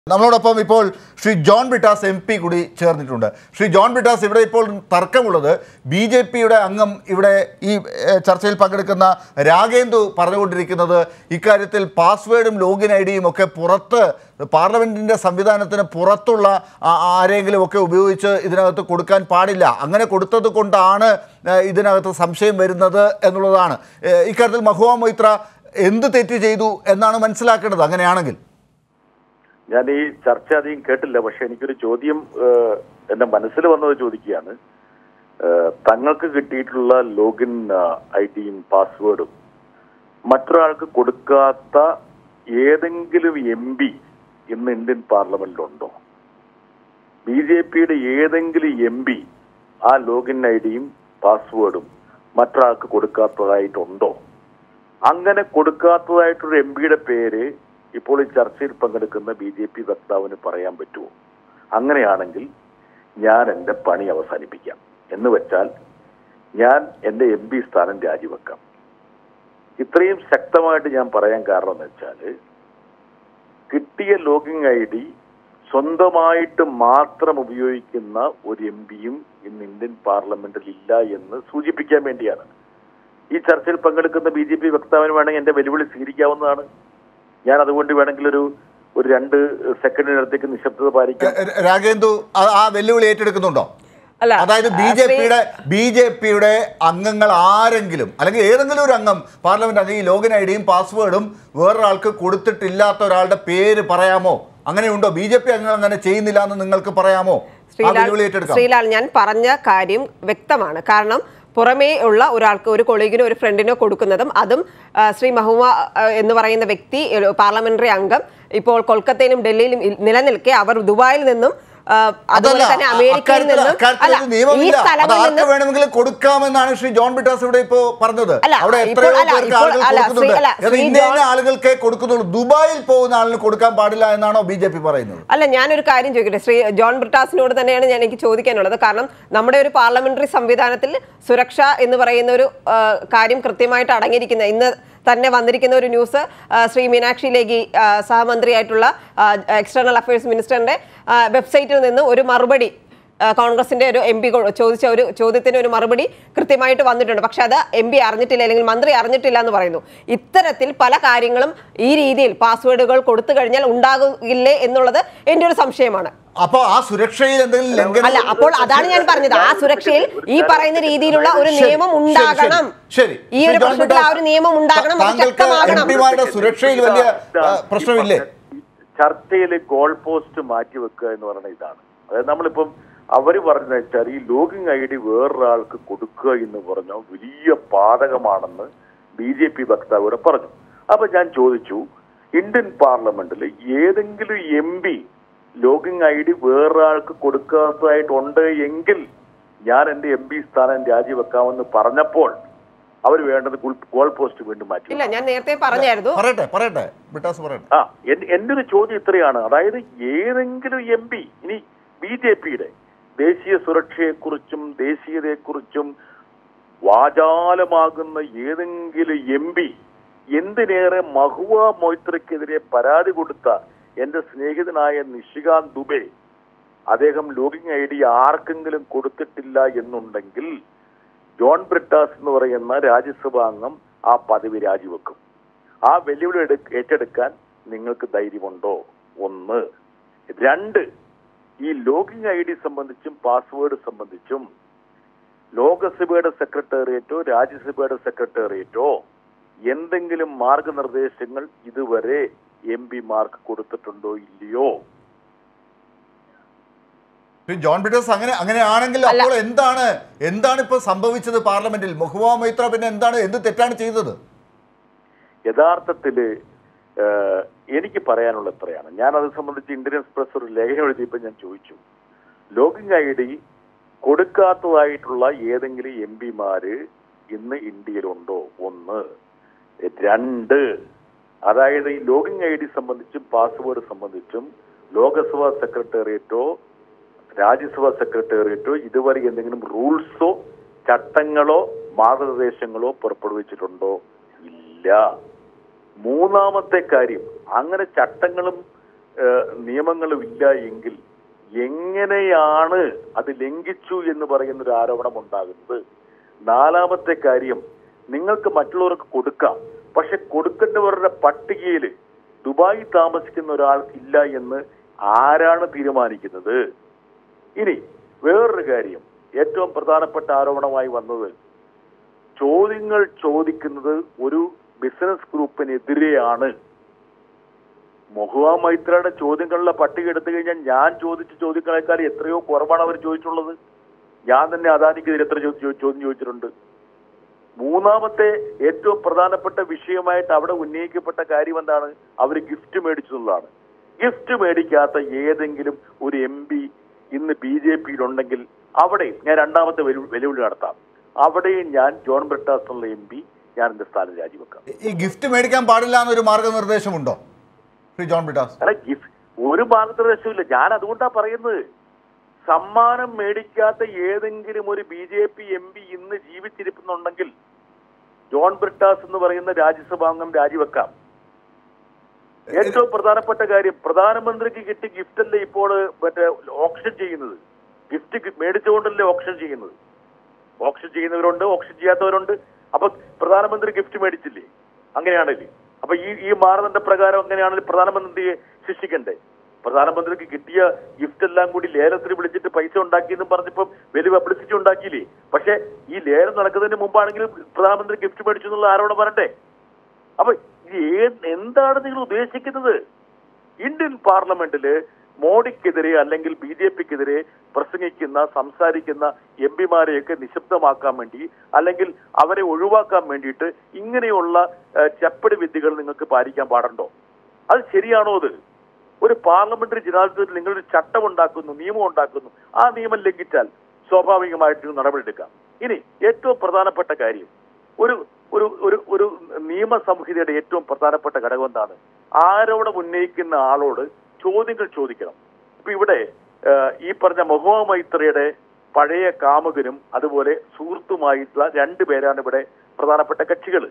നമ്മളോടൊപ്പം ഇപ്പോൾ Shri John Brittas M P കൂടി ചേർന്നിട്ടുണ്ട് ശ്രീ ജോൺ ബിട്ടാസ് ഇവിടെ ഇപ്പോൾ തർക്കമുള്ളത് ബി ജെ പിയുടെ അംഗം ഇവിടെ ഈ ഏഹ്, ചർച്ചയിൽ പങ്കെടുക്കുന്ന രാഗേന്ദു പറഞ്ഞുകൊണ്ടിരിക്കുന്നത് ഇക്കാര്യത്തിൽ പാസ്വേഡും ലോഗിൻ ഐ ഡിയും ഒക്കെ പുറത്ത് പാർലമെന്റിന്റെ സംവിധാനത്തിന് പുറത്തുള്ള ആ- ആരെങ്കിലും ഒക്കെ ഉപയോഗിച്ച് ഇതിനകത്ത് കൊടുക്കാൻ പാടില്ല അങ്ങനെ കൊടുത്തത് കൊണ്ടാണ് ഏഹ്, ഇതിനകത്ത് സംശയം വരുന്നത് എന്നുള്ളതാണ് ഏഹ്, ഇക്കാര്യത്തിൽ മഹുവ മൊയ്ത്ര എന്ത് തെറ്റ് ചെയ്തു എന്നാണ് മനസ്സിലാക്കേണ്ടത് അങ്ങനെയാണെങ്കിൽ ഞാൻ ഈ ചർച്ച അധികം കേട്ടില്ല പക്ഷെ എനിക്കൊരു ചോദ്യം ഏഹ്, എന്റെ മനസ്സിൽ വന്നത് ചോദിക്കുകയാണ് ഏഹ്, തങ്ങൾക്ക് കിട്ടിയിട്ടുള്ള ലോഗിൻ ഐ ഡിയും പാസ്വേഡും മറ്റൊരാൾക്ക് കൊടുക്കാത്ത ഏതെങ്കിലും എം പി ഇന്ന് ഇന്ത്യൻ പാർലമെന്റിലുണ്ടോ ബി ജെ പിയുടെ ഏതെങ്കിലും എം പി ആ ലോഗിൻ ഐ ഡിയും പാസ്വേഡും മറ്റൊരാൾക്ക് കൊടുക്കാത്തതായിട്ടുണ്ടോ അങ്ങനെ കൊടുക്കാത്തതായിട്ടൊരു എം പിയുടെ പേര് ഇപ്പോൾ ഈ ചർച്ചയിൽ പങ്കെടുക്കുന്ന ബി ജെ പി വക്താവിന് പറയാൻ പറ്റുമോ അങ്ങനെയാണെങ്കിൽ ഞാൻ എൻ്റെ പണി അവസാനിപ്പിക്കാം എന്ന് വെച്ചാൽ ഞാൻ എൻ്റെ എം പി സ്ഥാനം രാജിവെക്കാം ഇത്രയും ശക്തമായിട്ട് ഞാൻ പറയാൻ കാരണം എന്ന് വെച്ചാൽ കിട്ടിയ ലോഗിൻ ഐ ഡി സ്വന്തമായിട്ട് മാത്രം ഉപയോഗിക്കുന്ന ഒരു എം പിയും ഇന്ന് ഇന്ത്യൻ പാർലമെന്റിൽ ഇല്ല എന്ന് സൂചിപ്പിക്കാൻ വേണ്ടിയാണ് ഈ ചർച്ചയിൽ പങ്കെടുക്കുന്ന ബി ജെ പി വക്താവിന് വേണമെങ്കിൽ എന്റെ വെല്ലുവിളി സ്വീകരിക്കാവുന്നതാണ് ഞാൻ അതുകൊണ്ട് വേണമെങ്കിൽ ഒരു ഒരു രണ്ട് സെക്കൻഡിനടുത്തേക്ക് നിശബ്ദത പാലിക്കാം ര- രാഗേന്ദു ആ- ആ വെല്ലുവിളി ഏറ്റെടുക്കുന്നുണ്ടോ അല്ല അതായത് ബി ആ, ജെ ശ്രീ- പിയുടെ ബി ജെ പിയുടെ അംഗങ്ങൾ ആരെങ്കിലും അല്ലെങ്കിൽ ഏതെങ്കിലും ഒരു അംഗം പാർലമെന്റ് അംഗം ഈ ലോഗിൻ ഐ ഡിയും പാസ്വേഡും വേറൊരാൾക്ക് കൊടുത്തിട്ടില്ലാത്ത ഒരാളുടെ പേര് പറയാമോ അങ്ങനെയുണ്ടോ ബി ജെ പി അംഗങ്ങൾ അങ്ങനെ ചെയ്യുന്നില്ല എന്ന് നിങ്ങൾക്ക് പറയാമോ ആ ശ്രീലാൽ വെല്ലുവിളി ഏറ്റെടുക്കാം ശ്രീലാൽ ഞാൻ പറഞ്ഞ കാര്യം വ്യക്തമാണ് കാരണം പുറമേ ഉള്ള ഒരാൾക്ക് ഒരു കൊളീഗിനോ ഒരു ഫ്രണ്ടിനോ കൊടുക്കുന്നതും അതും ആ, ശ്രീ മഹുമ ആ, എന്ന് പറയുന്ന വ്യക്തി ഒരു പാർലമെന്ററി അംഗം ഇപ്പോൾ കൊൽക്കത്തയിലും ഡൽഹിയിലും ഇൽ- നിലനിൽക്കെ അവർ ദുബായിൽ നിന്നും ആ, അതുപോലെ അതല്ല, തന്നെ അ- അമേരിക്കയിൽ അക്കാര്യത്തിൽ- നിന്നും അക്കാര്യത്തിൽ അല്ല ഒരു ഈ നിയമമില്ല അത് സ്ഥലങ്ങളിൽ ആർക്ക് നിന്നും വേണമെങ്കിലും കൊടുക്കാമെന്നാണ് ശ്രീ ജോൺ ബിട്ടാസ് ഇവിടെ ഇപ്പോ പറഞ്ഞത് അല്ല, അവിടെ ഇപ്പോൾ- എത്രയോ അല്ല, പേർക്ക് ഇപ്പോൾ- ആളുകൾ അല്ല, കൊടുക്കുന്നുണ്ട് ശ്രീ- അല്ല, അത് ശ്രീ ഇന്ന ജോൺ- ഇന്ന ആളുകൾക്കേ കൊടുക്കുന്നുള്ളൂ ദുബായിൽ പോകുന്ന ആളിന് കൊടുക്കാൻ പാടില്ല എന്നാണോ ബി ജെ പി പറയുന്നത് അല്ല ഞാനൊരു കാര്യം ചോദിക്കട്ടെ ശ്രീ ജോൺ ബ്രിട്ടാസിനോട് തന്നെയാണ് ഞാൻ എനിക്ക് ചോദിക്കാനുള്ളത് കാരണം നമ്മുടെ ഒരു പാർലമെന്ററി സംവിധാനത്തിൽ സുരക്ഷ എന്ന് പറയുന്ന ഒരു ആ, കാര്യം കൃത്യമായിട്ട് അടങ്ങിയിരിക്കുന്ന ഇന്ന് തന്നെ വന്നിരിക്കുന്ന ഒരു ന്യൂസ് ആ, ശ്രീ മീനാക്ഷി ലേഖി ആ, സഹമന്ത്രിയായിട്ടുള്ള എക്സ്റ്റേണൽ അഫയേഴ്സ് മിനിസ്റ്ററിന്റെ ആ, വെബ്സൈറ്റിൽ നിന്ന് ഒരു മറുപടി ആ, കോൺഗ്രസിന്റെ ഒരു എം പി ചോദിച്ച ഒരു ചോദ്യത്തിന് ഒരു മറുപടി കൃത്യമായിട്ട് വന്നിട്ടുണ്ട് പക്ഷെ അത് എം പി അറിഞ്ഞിട്ടില്ല അല്ലെങ്കിൽ മന്ത്രി അറിഞ്ഞിട്ടില്ല എന്ന് പറയുന്നു ഇത്തരത്തിൽ പല കാര്യങ്ങളും ഈ രീതിയിൽ പാസ്വേഡുകൾ കൊടുത്തു കഴിഞ്ഞാൽ ഉണ്ടാകില്ലേ എന്നുള്ളത് എൻ്റെ ഒരു സംശയമാണ് അപ്പൊ ആ സുരക്ഷയിൽ എന്തെങ്കിലും ലംഘനം അല്ല അപ്പോൾ അതാണ് ഞാൻ പറഞ്ഞത് ആ സുരക്ഷയിൽ ഈ പറയുന്ന രീതിയിലുള്ള ഒരു ശരി, നിയമം ശരി, ഉണ്ടാകണം ശരി ഈ ഒരു ശ്രീ ജോൺ പ്രശ്നത്തിൽ ആ ബിട്ടാസ്, ഒരു നിയമം ഉണ്ടാകണം അത് താങ്കൾക്ക് ശക്തമാകണം എം പിമാരുടെ സുരക്ഷയിൽ വലിയ ആ, പ്രശ്നമില്ലേ ചർച്ചയിൽ ഗോൾ പോസ്റ്റ് മാറ്റിവെക്കുക എന്ന് പറയുന്ന ഇതാണ് അതായത് നമ്മളിപ്പം അവര് പറഞ്ഞ വെച്ചാൽ ഈ ലോഗിൻ ഐ ഡി വേറൊരാൾക്ക് കൊടുക്കുക എന്ന് പറഞ്ഞാൽ വലിയ പാതകമാണെന്ന് ബി ജെ പി വക്താവ് ഇവിടെ പറഞ്ഞു അപ്പൊ ഞാൻ ചോദിച്ചു ഇന്ത്യൻ പാർലമെന്റിൽ ഏതെങ്കിലും M P login I D വേറൊരാൾക്ക് കൊടുക്കാത്തതായിട്ടുണ്ട് എങ്കിൽ ഞാൻ എന്റെ എം പി സ്ഥാനം രാജിവെക്കാമെന്ന് പറഞ്ഞപ്പോൾ അവർ വേണ്ടത് ഗുൾ- ഗോൾ പോസ്റ്റ് വീണ്ടും മാറ്റി ഇല്ല ഞാൻ നേരത്തെ പറഞ്ഞായിരുന്നു പറയട്ടെ പറയട്ടെ ബിട്ടാസ് പറയട്ടെ ആ എൻ- എന്റെ ഒരു ചോദ്യം ഇത്രയാണ് അതായത് ഏതെങ്കിലും എം പി ഇനി ബി ജെ പിയുടെ ദേശീയ സുരക്ഷയെക്കുറിച്ചും ദേശീയതയെക്കുറിച്ചും വാചാലമാകുന്ന ഏതെങ്കിലും എം പി എന്തിനേറെ മഹുവ മൊയ്ത്രയ്ക്കെതിരെ പരാതി കൊടുത്ത എന്റെ സ്നേഹിതനായ നിഷികാന്ത് ദുബെ അദ്ദേഹം ലോഗിൻ ഐ ഡി ആർക്കെങ്കിലും കൊടുത്തിട്ടില്ല എന്നുണ്ടെങ്കിൽ ജോൺ ബ്രിട്ടാസ് എന്ന് പറയുന്ന രാജ്യസഭാ അംഗം ആ പദവി രാജിവെക്കും ആ വെല്ലുവിളി എടു- ഏറ്റെടുക്കാൻ നിങ്ങൾക്ക് ധൈര്യമുണ്ടോ ഒന്ന് രണ്ട് ഈ ലോഗിൻ ഐ ഡി സംബന്ധിച്ചും പാസ്വേഡ് സംബന്ധിച്ചും ലോകസഭയുടെ സെക്രട്ടേറിയറ്റോ രാജ്യസഭയുടെ സെക്രട്ടേറിയറ്റോ എന്തെങ്കിലും മാർഗനിർദ്ദേശങ്ങൾ ഇതുവരെ എം പിമാർക്ക് കൊടുത്തിട്ടുണ്ടോ ഇല്ലയോ ശ്രീ ജോൺ ബിട്ടാസ് അങ്ങനെ അങ്ങനെയാണെങ്കിൽ അല്ല. അപ്പോൾ എന്താണ് എന്താണ് ഇപ്പൊ സംഭവിച്ചത് പാർലമെന്റിൽ മഹുവ മൈത്ര പിന്നെ എന്താണ് എന്ത് തെറ്റാണ് ചെയ്തത് യഥാർത്ഥത്തില് ഏഹ്, എനിക്ക് പറയാനുള്ള എത്രയാണ് ഞാൻ അത് സംബന്ധിച്ച് ഇന്ത്യൻ എക്സ്പ്രസ് ഒരു ലേഖനം എഴുതിയപ്പോൾ ഞാൻ ചോദിച്ചു ലോഗിൻ ഐ ഡി കൊടുക്കാത്തതായിട്ടുള്ള ഏതെങ്കിലും എം പിമാര് ഇന്ന് ഇന്ത്യയിലുണ്ടോ ഒന്ന് രണ്ട് അതായത് ഈ ലോഗിൻ ഐ ഡി സംബന്ധിച്ചും പാസ്വേഡ് സംബന്ധിച്ചും ലോകസഭാ സെക്രട്ടേറിയറ്റോ രാജ്യസഭാ സെക്രട്ടേറിയറ്റോ ഇതുവരെ എന്തെങ്കിലും റൂൾസോ ചട്ടങ്ങളോ മാർഗനിർദ്ദേശങ്ങളോ പുറപ്പെടുവിച്ചിട്ടുണ്ടോ ഇല്ല മൂന്നാമത്തെ കാര്യം അങ്ങനെ ചട്ടങ്ങളും ഏഹ്, നിയമങ്ങളും ഇല്ല എങ്കിൽ എങ്ങനെയാണ് അത് ലംഘിച്ചു എന്ന് പറയുന്ന ഒരു ആരോപണം ഉണ്ടാകുന്നത് നാലാമത്തെ കാര്യം നിങ്ങൾക്ക് മറ്റുള്ളവർക്ക് കൊടുക്കാം പക്ഷെ കൊടുക്കേണ്ടവരുടെ പട്ടികയിൽ ദുബായി താമസിക്കുന്ന ഒരാൾ ഇല്ല എന്ന് ആരാണ് തീരുമാനിക്കുന്നത് ഇനി വേറൊരു കാര്യം ഏറ്റവും പ്രധാനപ്പെട്ട ആരോപണമായി വന്നത് ചോദ്യങ്ങൾ ചോദിക്കുന്നത് ഒരു ബിസിനസ് ഗ്രൂപ്പിനെതിരെയാണ് മൊഹുവ മൈത്രയുടെ ചോദ്യങ്ങളുടെ പട്ടിക എടുത്തു കഴിഞ്ഞാൽ ഞാൻ ചോദിച്ച ചോദ്യങ്ങളെക്കാൾ എത്രയോ കുറവാണ് അവർ ചോദിച്ചുള്ളത് ഞാൻ തന്നെ അദാനിക്കെതിരെ എത്ര ചോ- ചോ- ചോദ്യം ചോദിച്ചിട്ടുണ്ട് മൂന്നാമത്തെ ഏറ്റവും പ്രധാനപ്പെട്ട വിഷയമായിട്ട് അവിടെ ഉന്നയിക്കപ്പെട്ട കാര്യം എന്താണ് അവർ ഗിഫ്റ്റ് മേടിച്ചതുള്ളതാണ് ഗിഫ്റ്റ് മേടിക്കാത്ത ഏതെങ്കിലും ഒരു എം പി ഇന്ന് ബി ജെ പിയിലുണ്ടെങ്കിൽ അവിടെ ഞാൻ രണ്ടാമത്തെ വെല്ലു- വെല്ലുവിളി നടത്താം അവിടെയും ഞാൻ ജോൺ ബ്രിട്ടാസ് എന്നുള്ള എം പി ഞാൻ എന്റെ സ്ഥാനം രാജിവെക്കാം ഈ ഗിഫ്റ്റ് മേടിക്കാൻ പാടില്ല എന്നൊരു മാർഗനിർദ്ദേശമുണ്ടോ ശ്രീ ജോൺ ബിട്ടാസ് അല്ല ഗിഫ്റ്റ് ഒരു മാർഗനിർദ്ദേശമില്ല ഞാൻ അതുകൊണ്ടാ പറയുന്നത് സമ്മാനം മേടിക്കാത്ത ഏതെങ്കിലും ഒരു B J P M P ഇന്ന് ജീവിച്ചിരിക്കുന്നുണ്ടെങ്കിൽ ജോൺ ബ്രിട്ടാസ് എന്ന് പറയുന്ന രാജ്യസഭാംഗം രാജിവെക്കാം ഏറ്റവും പ്രധാനപ്പെട്ട കാര്യം പ്രധാനമന്ത്രിക്ക് കിട്ടിയ ഗിഫ്റ്റ് അല്ലേ ഇപ്പോൾ മറ്റേ ഓപ്ഷൻ ചെയ്യുന്നത് ഗിഫ്റ്റ് മേടിച്ചുകൊണ്ടല്ലേ ഓപ്ഷൻ ചെയ്യുന്നത് ഓപ്ഷൻ ചെയ്യുന്നവരുണ്ട് ഓപ്ഷൻ ചെയ്യാത്തവരുണ്ട് അപ്പൊ പ്രധാനമന്ത്രി ഗിഫ്റ്റ് മേടിച്ചില്ലേ അങ്ങനെയാണല്ലേ അപ്പൊ ഈ ഈ മാനദണ്ഡ പ്രകാരം അങ്ങനെയാണെങ്കിൽ പ്രധാനമന്ത്രിയെ ശിക്ഷിക്കണ്ടേ പ്രധാനമന്ത്രിക്ക് കിട്ടിയ ഗിഫ്റ്റ് എല്ലാം കൂടി ലേലത്തിന് വിളിച്ചിട്ട് പൈസ ഉണ്ടാക്കിയെന്നും പറഞ്ഞപ്പം വലിയ പബ്ലിസിറ്റി ഉണ്ടാക്കിയില്ലേ പക്ഷെ ഈ ലേലം നടക്കുന്നതിന് മുമ്പാണെങ്കിൽ പ്രധാനമന്ത്രി ഗിഫ്റ്റ് മേടിച്ചു എന്നുള്ള ആരോപണം വരട്ടെ അപ്പൊ ഇത് ഏ- എന്താണ് നിങ്ങൾ ഉദ്ദേശിക്കുന്നത് ഇന്ത്യൻ പാർലമെന്റില് മോഡിക്കെതിരെ അല്ലെങ്കിൽ ബി ജെ പിക്കെതിരെ പ്രസംഗിക്കുന്ന സംസാരിക്കുന്ന എം പിമാരെയൊക്കെ നിശബ്ദമാക്കാൻ വേണ്ടി അല്ലെങ്കിൽ അവരെ ഒഴിവാക്കാൻ വേണ്ടിയിട്ട് ഇങ്ങനെയുള്ള ഏഹ്, ചപ്പടി വിദ്യകൾ നിങ്ങൾക്ക് പാലിക്കാൻ പാടുണ്ടോ അത് ശരിയാണോ അത് ഒരു പാർലമെന്ററി ജനാധിപത്യത്തിൽ നിങ്ങളൊരു ചട്ടം ഉണ്ടാക്കുന്നു നിയമം ഉണ്ടാക്കുന്നു ആ നിയമം ലംഘിച്ചാൽ സ്വാഭാവികമായിട്ട് നടപടിയെടുക്കാം ഇനി ഏറ്റവും പ്രധാനപ്പെട്ട കാര്യം ഒരു ഒരു ഒരു ഒരു നിയമ സംഹിതയുടെ ഏറ്റവും പ്രധാനപ്പെട്ട ഘടകം എന്താണ് ആരോപണം ഉന്നയിക്കുന്ന ആളോട് ചോദ്യങ്ങൾ ചോദിക്കണം ഇപ്പൊ ഇവിടെ ഏഹ്, ഈ പറഞ്ഞ മഹുവ മൈത്രയുടെ പഴയ കാമുകനും അതുപോലെ സുഹൃത്തുമായിട്ടുള്ള രണ്ടു പേരാണ് ഇവിടെ പ്രധാനപ്പെട്ട കക്ഷികൾ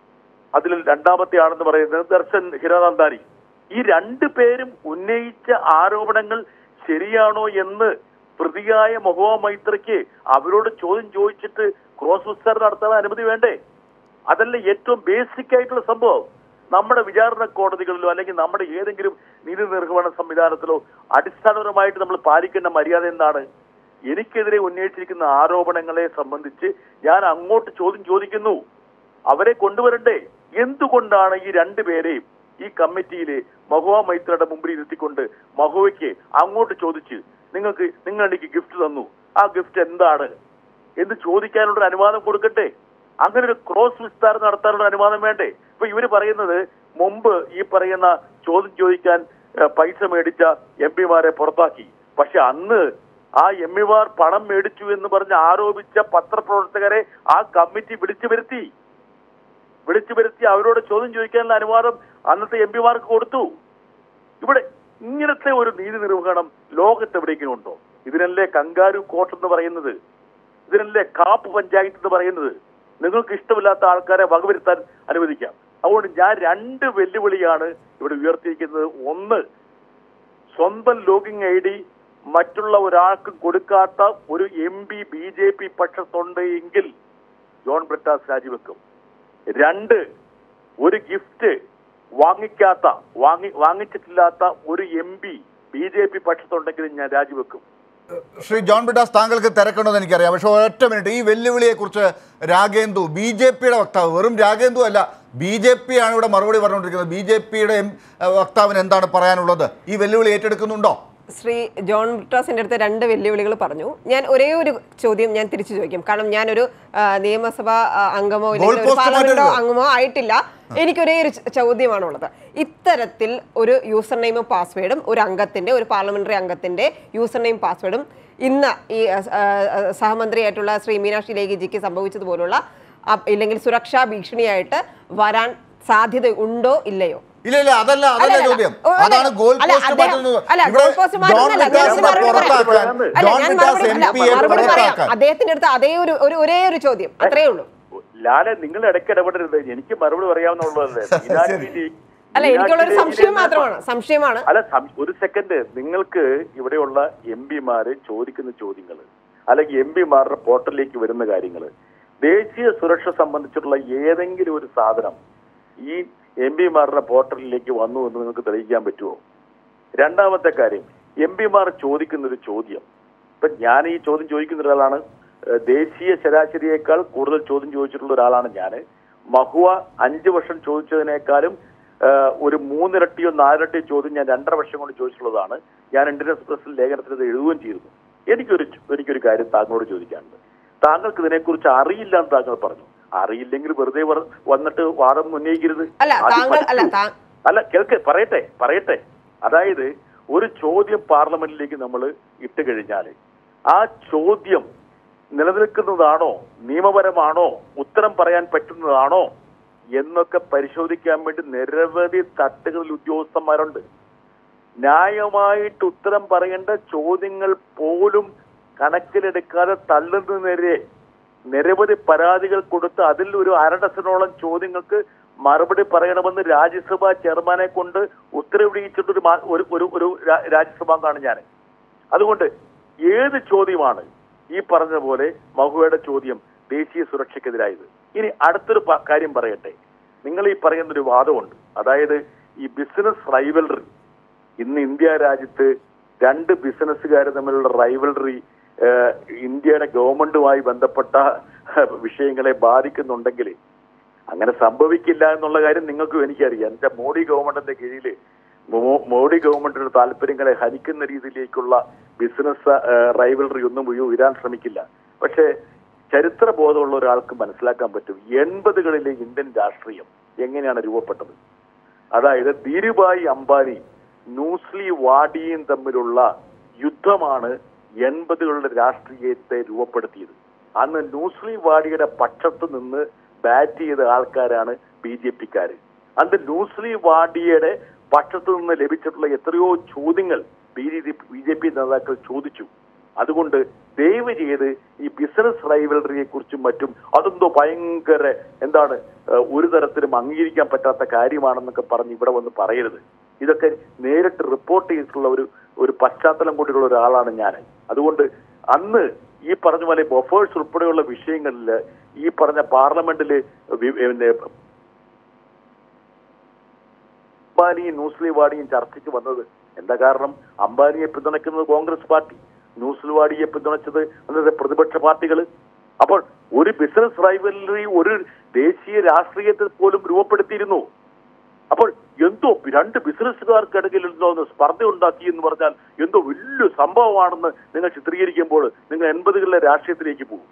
അതിൽ രണ്ടാമത്തെ ആണെന്ന് പറയുന്നത് ദർശൻ ഹിരാനന്ദാരി ഈ രണ്ടു പേരും ഉന്നയിച്ച ആരോപണങ്ങൾ ശരിയാണോ എന്ന് പ്രതിയായ മഹുവ മൈത്രയ്ക്ക് അവരോട് ചോദ്യം ചോദിച്ചിട്ട് ക്രോസ് വിസ്താരം നടത്താൻ അനുമതി വേണ്ടേ അതല്ല ഏറ്റവും ബേസിക് ആയിട്ടുള്ള സംഭവം നമ്മുടെ വിചാരണ കോടതികളിലോ അല്ലെങ്കിൽ നമ്മുടെ ഏതെങ്കിലും നീതി നിർവഹണ സംവിധാനത്തിലോ അടിസ്ഥാനപരമായിട്ട് നമ്മൾ പാലിക്കേണ്ട മര്യാദ എന്താണ് എനിക്കെതിരെ ഉന്നയിച്ചിരിക്കുന്ന ആരോപണങ്ങളെ സംബന്ധിച്ച് ഞാൻ അങ്ങോട്ട് ചോദ്യം ചോദിക്കുന്നു അവരെ കൊണ്ടുവരണ്ടേ എന്തുകൊണ്ടാണ് ഈ രണ്ടുപേരെയും ഈ കമ്മിറ്റിയിലെ മഹുവ മൈത്രയുടെ മുമ്പിൽ ഇരുത്തിക്കൊണ്ട് മഹുവയ്ക്ക് അങ്ങോട്ട് ചോദിച്ച് നിങ്ങൾക്ക് നിങ്ങൾ എനിക്ക് ഗിഫ്റ്റ് തന്നു ആ ഗിഫ്റ്റ് എന്താണ് എന്ന് ചോദിക്കാനുള്ള ഒരു അനുവാദം കൊടുക്കട്ടെ അങ്ങനെ ഒരു ക്രോസ് വിസ്താരം നടത്താനുള്ള അനുവാദം വേണ്ടേ ഇപ്പൊ ഇവര് പറയുന്നത് മുമ്പ് ഈ പറയുന്ന ചോദ്യം ചോദിക്കാൻ ഏഹ്, പൈസ മേടിച്ച എം പിമാരെ പുറത്താക്കി പക്ഷെ അന്ന് ആ എം പിമാർ പണം മേടിച്ചു എന്ന് പറഞ്ഞ് ആരോപിച്ച പത്രപ്രവർത്തകരെ ആ കമ്മിറ്റി വിളിച്ചു വരുത്തി വിളിച്ചു വരുത്തി അവരോട് ചോദ്യം ചോദിക്കാനുള്ള അനുവാദം അന്നത്തെ എം പിമാർക്ക് കൊടുത്തു ഇവിടെ ഇങ്ങനത്തെ ഒരു നീതി നിർവഹണം ലോകത്ത് എവിടെയെങ്കിലും ഉണ്ടോ ഇതിനല്ലേ കങ്കാരു കോട്ട് എന്ന് പറയുന്നത് ഇതിനല്ലേ കാപ്പ് പഞ്ചായത്ത് എന്ന് പറയുന്നത് നിങ്ങൾക്ക് ഇഷ്ടമില്ലാത്ത ആൾക്കാരെ വകവരുത്താൻ അനുവദിക്കാം അതുകൊണ്ട് ഞാൻ രണ്ട് വെല്ലുവിളിയാണ് ഇവിടെ ഉയർത്തിയിരിക്കുന്നത് ഒന്ന് സ്വന്തം ലോഗിംഗ് ഐ ഡി മറ്റുള്ള ഒരാൾക്കും കൊടുക്കാത്ത ഒരു M P B J P പക്ഷത്തുണ്ട് എങ്കിൽ ജോൺ ബ്രിട്ടാസ് രാജിവെക്കും രണ്ട് ഒരു ഗിഫ്റ്റ് വാങ്ങിക്കാത്ത വാങ്ങി വാങ്ങിച്ചിട്ടില്ലാത്ത ഒരു M P B J P പക്ഷത്തുണ്ടെങ്കിൽ ഞാൻ രാജിവെക്കും ശ്രീ ജോൺ ബിട്ടാസ് താങ്കൾക്ക് തിരക്കണമെന്ന് എനിക്കറിയാം പക്ഷേ ഒരൊറ്റ മിനിറ്റ് ഈ വെല്ലുവിളിയെക്കുറിച്ച് രാഗേന്ദു ബി ജെ പിയുടെ വക്താവ് വെറും രാഗേന്ദു അല്ല ബി ജെ പി ആണ് ഇവിടെ മറുപടി പറഞ്ഞുകൊണ്ടിരിക്കുന്നത് ബി ജെ പിയുടെ വക്താവിന് എന്താണ് പറയാനുള്ളത് ഈ വെല്ലുവിളി ഏറ്റെടുക്കുന്നുണ്ടോ ശ്രീ ജോൺ ബ്രിട്ടാസിന്റെ അടുത്ത് രണ്ട് വെല്ലുവിളികൾ പറഞ്ഞു ഞാൻ ഒരേ ഒരു ചോദ്യം ഞാൻ തിരിച്ചു ചോദിക്കും കാരണം ഞാനൊരു ആ, നിയമസഭാ ആ, അംഗമോ ഇല്ലെങ്കിൽ ഒരു Goal post പാർലമെന്റോ മാറ്റരുത്. അംഗമോ ആയിട്ടില്ല എനിക്ക് ഒരേ ഒരു ച- ചോദ്യമാണുള്ളത് ഇത്തരത്തിൽ ഒരു യൂസർ നെയിമും പാസ്വേഡും ഒരു അംഗത്തിന്റെ ഒരു പാർലമെന്ററി അംഗത്തിന്റെ യൂസർ നെയിം പാസ്വേഡും ഇന്ന് ഈ ആ, ആ, സഹമന്ത്രിയായിട്ടുള്ള ശ്രീ മീനാക്ഷി ലേഖിജിക്ക് സംഭവിച്ചതുപോലുള്ള ആ, ഇല്ലെങ്കിൽ സുരക്ഷാ ഭീഷണിയായിട്ട് വരാൻ സാധ്യത ഉണ്ടോ ഇല്ലയോ ഇല്ല ഇല്ല അതല്ല അതല്ല അല്ല, ചോദ്യം ഓ, അല്ല, അതാണ് ഗോൾ അല്ല, പോസ്റ്റ് അദ്ദേഹം- മാറ്റുന്നത് അല്ല, ഇവിടെ goal post ജോൺ മാറ്റുന്നതല്ല, ബിട്ടാസിനെ ഞാൻ മറുപടി പറയാം. പുറത്താക്കാൻ അല്ല, ജോൺ ഞാൻ ബിട്ടാസ് മറുപടി എം അല്ല, പിയെ മറുപടി പറയാം പുറത്താക്കാൻ അദ്ദേഹത്തിന്റെ അടുത്ത് അതേ ഒരു ഒരു ഒരേ ഒരു ചോദ്യം അത്രേ ഉള്ളൂ ലാലെ നിങ്ങൾ ഇടയ്ക്ക് ഇടപെടരുത് എനിക്ക് മറുപടി പറയാവുന്നുള്ളതല്ലേ മീനാക്ഷി ലേ- അല്ല എനിക്കുള്ളൊരു മീനാക്ഷി സംശയം ലേഖിനെ- മാത്രമാണ് സംശയമാണ് അല്ല സം- ഒരു സെക്കൻഡ് നിങ്ങൾക്ക് ഇവിടെയുള്ള എം പിമാര് ചോദിക്കുന്ന ചോദ്യങ്ങൾ അല്ലെങ്കിൽ എം പിമാരുടെ പോർട്ടലിലേക്ക് വരുന്ന കാര്യങ്ങൾ ദേശീയ സുരക്ഷ സംബന്ധിച്ചിട്ടുള്ള ഏതെങ്കിലും ഒരു സാധനം ഈ എം പിമാരുടെ പോർട്ടലിലേക്ക് വന്നു എന്ന് നിങ്ങൾക്ക് തെളിയിക്കാൻ പറ്റുമോ രണ്ടാമത്തെ കാര്യം എം പിമാർ ചോദിക്കുന്ന ഒരു ചോദ്യം ഇപ്പൊ ഞാൻ ഈ ചോദ്യം ചോദിക്കുന്ന ഒരാളാണ് ഏഹ് ദേശീയ ശരാശരിയേക്കാൾ കൂടുതൽ ചോദ്യം ചോദിച്ചിട്ടുള്ള ഒരാളാണ് ഞാൻ മഹുവ അഞ്ചു വർഷം ചോദിച്ചതിനേക്കാളും ഏഹ് ഒരു മൂന്നിരട്ടിയോ നാലിരട്ടിയോ ചോദ്യം ഞാൻ രണ്ടര വർഷം കൊണ്ട് ചോദിച്ചിട്ടുള്ളതാണ് ഞാൻ ഇന്ത്യൻ എക്സ്പ്രസിൽ ലേഖനത്തിൽ ഇത് എഴുതുകയും ചെയ്തിരുന്നു എനിക്കൊരു എനിക്കൊരു കാര്യം താങ്കളോട് ചോദിക്കാനുണ്ട് താങ്കൾക്ക് ഇതിനെക്കുറിച്ച് അറിയില്ല എന്ന് താങ്കൾ പറഞ്ഞു അറിയില്ലെങ്കിൽ വെറുതെ വർ- വന്നിട്ട് വാദം ഉന്നയിക്കരുത് അല്ല ആദ്യം താങ്കൾ അല്ല പഠിക്കൂ. താ- അല്ല കേൾക്ക് പറയട്ടെ പറയട്ടെ അതായത് ഒരു ചോദ്യം പാർലമെന്റിലേക്ക് നമ്മൾ ഇട്ട് കഴിഞ്ഞാൽ ആ ചോദ്യം നിലനിൽക്കുന്നതാണോ നിയമപരമാണോ ഉത്തരം പറയാൻ പറ്റുന്നതാണോ എന്നൊക്കെ പരിശോധിക്കാൻ വേണ്ടി നിരവധി തട്ടുകളിൽ ഉദ്യോഗസ്ഥന്മാരുണ്ട് ന്യായമായിട്ട് ഉത്തരം പറയേണ്ട ചോദ്യങ്ങൾ പോലും കണക്കിലെടുക്കാതെ തള്ളുന്നതിനെതിരെ നിരവധി പരാതികൾ കൊടുത്ത് അതിൽ ഒരു അര ഡസനോളം ചോദ്യങ്ങൾക്ക് മറുപടി പറയണമെന്ന് രാജ്യസഭാ ചെയർമാനെ കൊണ്ട് ഉത്തരവിടിയിച്ചിട്ടൊരു മാ- ഒരു ഒരു ഒരു രാ- രാജ്യസഭാംഗമാണ് ഞാൻ അതുകൊണ്ട് ഏത് ചോദ്യമാണ് ഈ പറഞ്ഞ പോലെ മഹുവയുടെ ചോദ്യം ദേശീയ സുരക്ഷയ്ക്കെതിരായത് ഇനി അടുത്തൊരു പ- കാര്യം പറയട്ടെ നിങ്ങൾ ഈ പറയുന്ന ഒരു വാദമുണ്ട് അതായത് ഈ ബിസിനസ് റൈവലറി ഇന്ന് ഇന്ത്യ രാജ്യത്ത് രണ്ട് ബിസിനസ്സുകാർ തമ്മിലുള്ള റൈവലറി ഇന്ത്യയുടെ ഗവൺമെന്റുമായി ബന്ധപ്പെട്ട വിഷയങ്ങളെ ബാധിക്കുന്നുണ്ടെങ്കിൽ അങ്ങനെ സംഭവിക്കില്ല എന്നുള്ള കാര്യം നിങ്ങൾക്കും എനിക്കറിയാം എന്റെ മോഡി ഗവൺമെന്റിന്റെ കീഴിൽ മോ- മോഡി ഗവൺമെന്റിന്റെ താല്പര്യങ്ങളെ ഹനിക്കുന്ന രീതിയിലേക്കുള്ള ബിസിനസ് റൈവലറി ഒന്നും ഉയ- ഉയരാൻ ശ്രമിക്കില്ല പക്ഷേ ചരിത്ര ബോധമുള്ള ഒരാൾക്ക് മനസ്സിലാക്കാൻ പറ്റും എൺപതുകളിലെ ഇന്ത്യൻ രാഷ്ട്രീയം എങ്ങനെയാണ് രൂപപ്പെട്ടത് അതായത് ധീരുഭായ് അംബാനി ന്യൂസ്ലി വാഡിയും തമ്മിലുള്ള യുദ്ധമാണ് എൺപതുകളുടെ രാഷ്ട്രീയത്തെ രൂപപ്പെടുത്തിയത് അന്ന് ന്യൂസ്ലി വാഡിയുടെ പക്ഷത്ത് നിന്ന് ബാറ്റ് ചെയ്ത ആൾക്കാരാണ് ബി ജെ പിക്കാര് അന്ന് ന്യൂസ്ലി വാഡിയുടെ പക്ഷത്തു നിന്ന് ലഭിച്ചിട്ടുള്ള എത്രയോ ചോദ്യങ്ങൾ B J B J P നേതാക്കൾ ചോദിച്ചു അതുകൊണ്ട് ദയവ് ചെയ്ത് ഈ ബിസിനസ് റൈവലറിയെ കുറിച്ചും മറ്റും അതെന്തോ ഭയങ്കര എന്താണ് ഏഹ്, ഒരു തരത്തിലും അംഗീകരിക്കാൻ പറ്റാത്ത കാര്യമാണെന്നൊക്കെ പറഞ്ഞ് ഇവിടെ വന്ന് പറയരുത് ഇതൊക്കെ നേരിട്ട് റിപ്പോർട്ട് ചെയ്തിട്ടുള്ള ഒരു ഒരു പശ്ചാത്തലം കൂടിയുള്ള ഒരാളാണ് ഞാൻ അതുകൊണ്ട് അന്ന് ഈ പറഞ്ഞ പോലെ ബൊഫേഴ്സ് ഉൾപ്പെടെയുള്ള വിഷയങ്ങളിൽ ഈ പറഞ്ഞ പാർലമെന്റിൽ അംബാനിയും ന്യൂസ്ലി വാഡിയും ചർച്ചയ്ക്ക് വന്നത് എന്താ കാരണം അംബാനിയെ പിന്തുണയ്ക്കുന്നത് കോൺഗ്രസ് പാർട്ടി ന്യൂസ്ലി വാഡിയെ പിന്തുണച്ചത് അന്നത്തെ പ്രതിപക്ഷ പാർട്ടികൾ അപ്പോൾ ഒരു ബിസിനസ് റൈവലറി ഒരു ദേശീയ രാഷ്ട്രീയത്തിൽ പോലും രൂപപ്പെടുത്തിയിരുന്നു അപ്പോൾ എന്തോ രണ്ട് ബിസിനസ്സുകാർക്കിടയിൽ എന്തോ ഒന്ന് സ്പർദ്ധ ഉണ്ടാക്കി എന്ന് പറഞ്ഞാൽ എന്തോ വലിയ സംഭവമാണെന്ന് നിങ്ങൾ ചിത്രീകരിക്കുമ്പോൾ നിങ്ങൾ എൺപതുകളിലെ രാഷ്ട്രീയത്തിലേക്ക് പോകും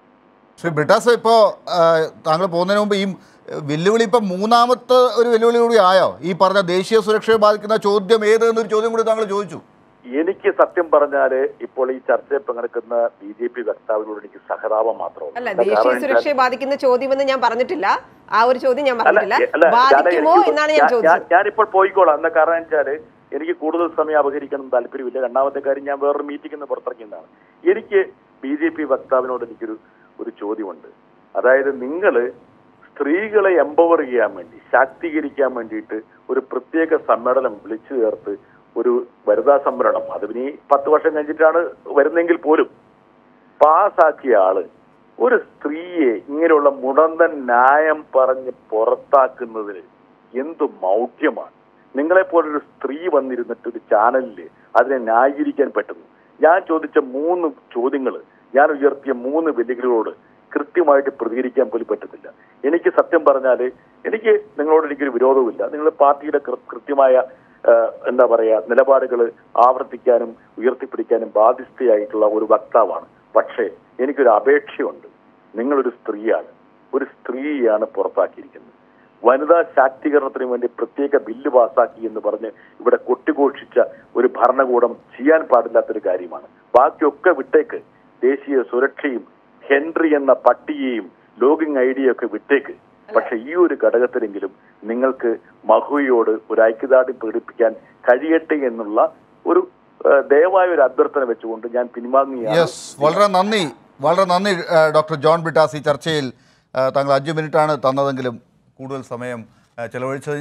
ശ്രീ ബ്രിട്ടാസ് ഇപ്പോൾ താങ്കൾ പോകുന്നതിന് മുമ്പ് ഈ ഏഹ്, വെല്ലുവിളി ഇപ്പം മൂന്നാമത്തെ ഒരു വെല്ലുവിളി കൂടി ആയോ ഈ പറഞ്ഞ ദേശീയ സുരക്ഷയെ ബാധിക്കുന്ന ചോദ്യം ഏത് എന്നൊരു ചോദ്യം കൂടി താങ്കൾ ചോദിച്ചു എനിക്ക് സത്യം പറഞ്ഞാല് ഇപ്പോൾ ഈ ചർച്ചയിൽ പങ്കെടുക്കുന്ന ബി ജെ പി വക്താവിനോട് എനിക്ക് സഹതാപം മാത്രമാണ് അല്ല എന്താ ദേശീയ കാരണം വെച്ചാൽ- സുരക്ഷയെ ബാധിക്കുന്ന ചോദ്യമെന്ന് ഞാൻ പറഞ്ഞിട്ടില്ല ആ ഒരു ചോദ്യം ഞാൻ അല്ല, പറഞ്ഞിട്ടില്ല അല്ല, ഞാൻ- ബാധിക്കുമോ എനിക്ക് എന്നാണ് ഞാൻ ഞാൻ- ചോദിച്ചത് ഞാൻ- ഞാനിപ്പോൾ പോയിക്കോളാം എന്താ കാരണം വെച്ചാല് എനിക്ക് കൂടുതൽ സമയം അപഹരിക്കണം താല്പര്യമില്ല രണ്ടാമത്തെ കാര്യം ഞാൻ വേറൊരു മീറ്റിംഗിൽ നിന്ന് പുറത്തിറങ്ങിയതാണ് എനിക്ക് ബി ജെ പി വക്താവിനോട് എനിക്കൊരു ഒരു ചോദ്യമുണ്ട് അതായത് നിങ്ങൾ സ്ത്രീകളെ എംപവർ ചെയ്യാൻ വേണ്ടി ശാക്തീകരിക്കാൻ വേണ്ടിയിട്ട് ഒരു പ്രത്യേക സമ്മേളനം വിളിച്ചു ചേർത്ത് ഒരു വനിതാ സംവരണം അത് ഇനി പത്ത് വർഷം കഴിഞ്ഞിട്ടാണ് വരുന്നെങ്കിൽ പോലും പാസാക്കിയ ആള് ഒരു സ്ത്രീയെ ഇങ്ങനെയുള്ള മുടന്തൻ ന്യായം പറഞ്ഞ് പുറത്താക്കുന്നതിന് എന്ത് മൗഢ്യമാണ് നിങ്ങളെപ്പോലൊരു സ്ത്രീ വന്നിരുന്നിട്ട് ഒരു ചാനലിൽ അതിനെ ന്യായീകരിക്കാൻ പറ്റുന്നു ഞാൻ ചോദിച്ച മൂന്ന് ചോദ്യങ്ങൾ ഞാൻ ഉയർത്തിയ മൂന്ന് വെല്ലുവിളികളോട് കൃത്യമായിട്ട് പ്രതികരിക്കാൻ പോലും പറ്റുന്നില്ല എനിക്ക് സത്യം പറഞ്ഞാൽ എനിക്ക് നിങ്ങളോട് എനിക്കൊരു വിരോധവുമില്ല നിങ്ങൾ പാർട്ടിയുടെ കൃ- കൃത്യമായ ആ, എന്താ പറയാ നിലപാടുകൾ ആവർത്തിക്കാനും ഉയർത്തിപ്പിടിക്കാനും ബാധ്യസ്ഥയായിട്ടുള്ള ഒരു വക്താവാണ് പക്ഷേ എനിക്കൊരു അപേക്ഷയുണ്ട് നിങ്ങളൊരു സ്ത്രീയാണ് ഒരു സ്ത്രീയാണ് പുറത്താക്കിയിരിക്കുന്നത് വനിതാ ശാക്തീകരണത്തിന് വേണ്ടി പ്രത്യേക ബില്ല് പാസാക്കി എന്ന് പറഞ്ഞ് ഇവിടെ കൊട്ടിഘോഷിച്ച ഒരു ഭരണകൂടം ചെയ്യാൻ പാടില്ലാത്തൊരു കാര്യമാണ് ബാക്കിയൊക്കെ വിട്ടേക്ക് ദേശീയ സുരക്ഷയും ഹെൻറി എന്ന പട്ടികയും ലോഗിംഗ് ഐഡിയ ഒക്കെ വിട്ടേക്ക് പക്ഷെ ഈ ഒരു ഘടകത്തിലെങ്കിലും നിങ്ങൾക്ക് മഹുവയോട് ഒരു ഐക്യദാർഢ്യം പ്രകടിപ്പിക്കാൻ കഴിയട്ടെ എന്നുള്ള ഒരു ആ, ദയവായ ഒരു അഭ്യർത്ഥന വെച്ചുകൊണ്ട് ഞാൻ പിൻവാങ്ങുകയാണ് യെസ് വളരെ നന്ദി വളരെ നന്ദി ഏഹ്, ഡോക്ടർ ജോൺ ബിട്ടാസ് ഈ ചർച്ചയിൽ ഏഹ്, താങ്കൾ അഞ്ച് മിനിറ്റാണ് തന്നതെങ്കിലും കൂടുതൽ സമയം ഏഹ്, ചെലവഴിച്ചത്